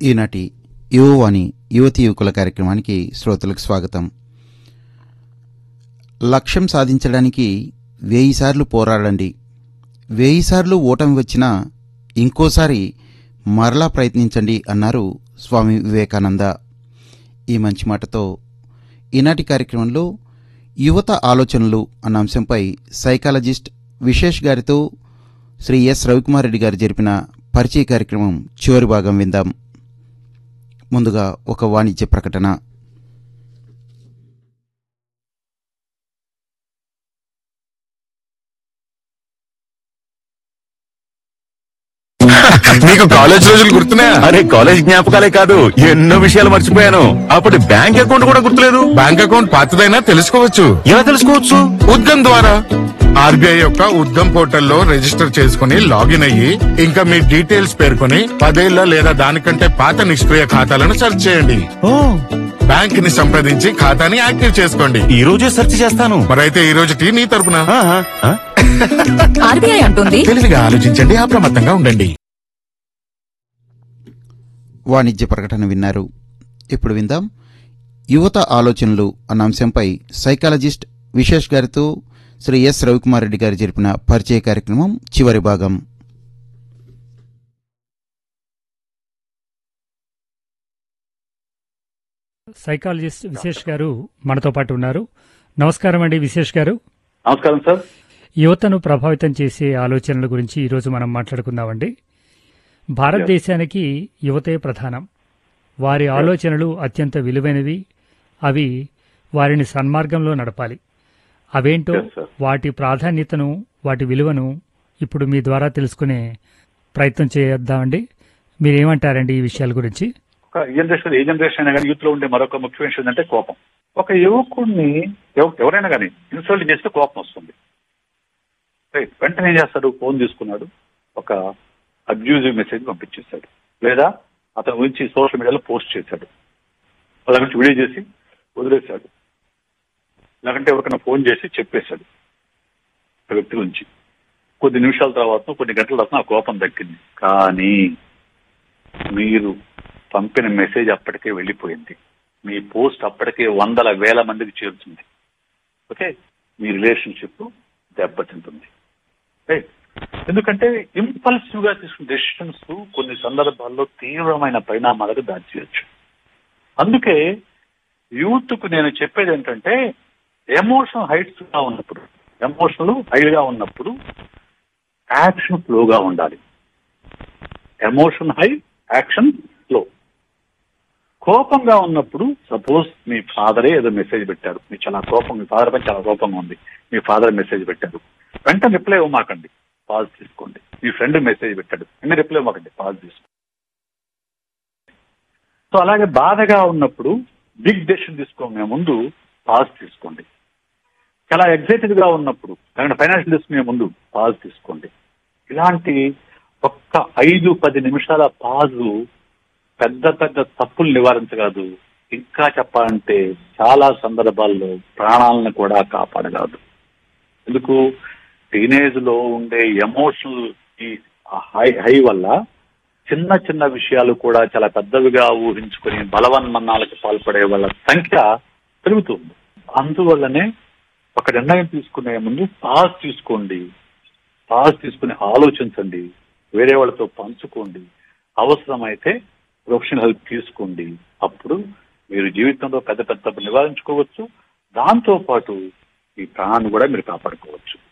ఈనాటి యువవాణి యువతి యువకుల కార్యక్రమానికి శ్రోతలకు స్వాగతం లక్ష్యం సాధించడానికి వెయ్యి సార్లు పోరాడండి వెయ్యి సార్లు ఓటమి వచ్చినా ఇంకోసారి మరలా ప్రయత్నించండి అన్నారు స్వామి వివేకానంద ఈ మంచి మాటతో ఈనాటి కార్యక్రమంలో యువత ఆలోచనలు అన్న అంశంపై సైకాలజిస్ట్ విశేష్ గారితో శ్రీ ఎస్ రవికుమార్ రెడ్డి గారు జరిపిన పరిచయ కార్యక్రమం చివరి భాగం విందాం ముందుగా ఒక వాణిజ్య ప్రకటన నీకు కాలేజ్ రోజులు గుర్తున్నాయా అరే కాలేజ్ జ్ఞాపకాలే కాదు ఎన్నో విషయాలు మర్చిపోయాను అప్పటి బ్యాంక్ అకౌంట్ కూడా గుర్తులేదు బ్యాంక్ అకౌంట్ పాతదైనా తెలుసుకోవచ్చు ఎలా తెలుసుకోవచ్చు ఉద్గమ్ ద్వారా ఆర్బీఐ యొక్క ఉద్గమ్ పోర్టల్లో రిజిస్టర్ చేసుకుని లాగిన్ అయ్యి ఇంకా మీ డీటెయిల్స్ పేర్కొని పదేళ్ల లేదా దానికంటే పాత నిష్క్రియ ఖాతాలను సెర్చ్ చేయండి బ్యాంక్ ని సంప్రదించి ఖాతాని యాక్టివ్ చేసుకోండి ఈ రోజే సెర్చ్ చేస్తాను మరైతే ఈ రోజుకి నీ తరపున ఆహా, ఆ? ఆర్బీఐ అంటుంది తెలివిగా ఆలోచించండి అప్రమత్తంగా ఉండండి వాణిజ్య ప్రకటన విన్నారు ఇప్పుడు విందాం యువత ఆలోచనలు అన్న అంశంపై సైకాలజిస్ట్ విశేష్ గారితో శ్రీ ఎస్ రవికుమార్ రెడ్డి గారు జరిపిన పరిచయ కార్యక్రమం చివరి భాగం సైకాలజిస్ట్ విశేష్ గారు మనతో పాటు ఉన్నారు నమస్కారం అండి విశేష్ గారు నమస్కారం సార్ యువతను ప్రభావితం చేసే ఆలోచనల గురించి ఈరోజు మనం మాట్లాడుకుందామండి భారతదేశానికి యువతే ప్రధానం వారి ఆలోచనలు అత్యంత విలువైనవి అవి వారిని సన్మార్గంలో నడపాలి అవేంటో Yes, sir. వాటి ప్రాధాన్యతను వాటి విలువను ఇప్పుడు మీ ద్వారా తెలుసుకునే ప్రయత్నం చేద్దామండి మీరేమంటారండి ఈ విషయాల గురించి ఒక జనరేషన్ ఏ జనరేషన్ అయినా కానీ యూత్ లో ఉండే మరొక ముఖ్య విషయం ఏంటంటే కోపం ఒక యువకుడిని ఎవ- ఎవరైనా కానీ ఇన్సల్ట్ చేస్తే కోపం వస్తుంది రైట్ వెంటనే ఏం చేస్తాడు ఫోన్ తీసుకున్నాడు ఒక అబ్యూజివ్ మెసేజ్ పంపించేశాడు లేదా అతని గురించి సోషల్ మీడియాలో పోస్ట్ చేశాడు వాళ్ళ గురించి వీడియో చేసి వదిలేశాడు లేకంటే ఎవరికైనా ఫోన్ చేసి చెప్పేశాడు ఆ వ్యక్తి గురించి కొద్ది నిమిషాల తర్వాత కొన్ని గంటల తర్వాత ఆ కోపం దక్కింది కానీ మీరు పంపిన మెసేజ్ అప్పటికే వెళ్ళిపోయింది మీ పోస్ట్ అప్పటికే వందల వేల మందికి చేరుతుంది ఓకే మీ రిలేషన్షిప్ దెబ్బతింటుంది Right? ఎందుకంటే ఇంపల్సివ్ గా తీసుకున్న డెసిషన్స్ కొన్ని సందర్భాల్లో తీవ్రమైన పరిణామాలకు దాచియచ్చు అందుకే యూత్ కు నేను చెప్పేది ఏంటంటే ఎమోషన్ హైట్స్ గా ఉన్నప్పుడు ఎమోషనల్ హైగా ఉన్నప్పుడు యాక్షన్ ఫ్లోగా ఉండాలి ఎమోషన్ హై యాక్షన్ స్లో కోపంగా ఉన్నప్పుడు సపోజ్ మీ ఫాదరే ఏదో మెసేజ్ పెట్టారు మీ చాలా కోపం మీ ఫాదర్ పై చాలా కోపంగా ఉంది మీ ఫాదర్ మెసేజ్ పెట్టారు వెంటనే రిప్లై ఇవ్వమాకండి పాజ్ తీసుకోండి మీ ఫ్రెండ్ మెసేజ్ పెట్టాడు వెంటనే రిప్లై ఇవ్వమాకండి పాజ్ తీసుకోండి సో అలాగే బాధగా ఉన్నప్పుడు బిగ్ డెసిషన్ తీసుకోమే ముందు పాజ్ తీసుకోండి చాలా ఎగ్జైటెడ్ గా ఉన్నప్పుడు లేదంటే ఫైనాన్షియల్ తీసుకునే ముందు పాజ్ తీసుకోండి ఇలాంటి ఒక్క ఐదు పది నిమిషాల పాజు పెద్ద పెద్ద తప్పులు నివారించగలదు ఇంకా చెప్పాలంటే చాలా సందర్భాల్లో ప్రాణాలను కూడా కాపాడగలదు ఎందుకు టీనేజ్ లో ఉండే ఎమోషనల్ ఈ హై హై వల్ల చిన్న చిన్న విషయాలు కూడా చాలా పెద్దవిగా ఊహించుకుని బలవన్మన్నాలకు పాల్పడే వాళ్ళ సంఖ్య పెరుగుతుంది అందువల్లనే ఒక నిర్ణయం తీసుకునే ముందు పాజ్ తీసుకోండి పాజ్ తీసుకుని ఆలోచించండి వేరే వాళ్ళతో పంచుకోండి అవసరమైతే ప్రొఫెషనల్ హెల్ప్ తీసుకోండి అప్పుడు మీరు జీవితంలో పెద్ద పెద్ద తప్పులు నివారించుకోవచ్చు దాంతో పాటు మీ ప్రాణాన్ని కూడా మీరు కాపాడుకోవచ్చు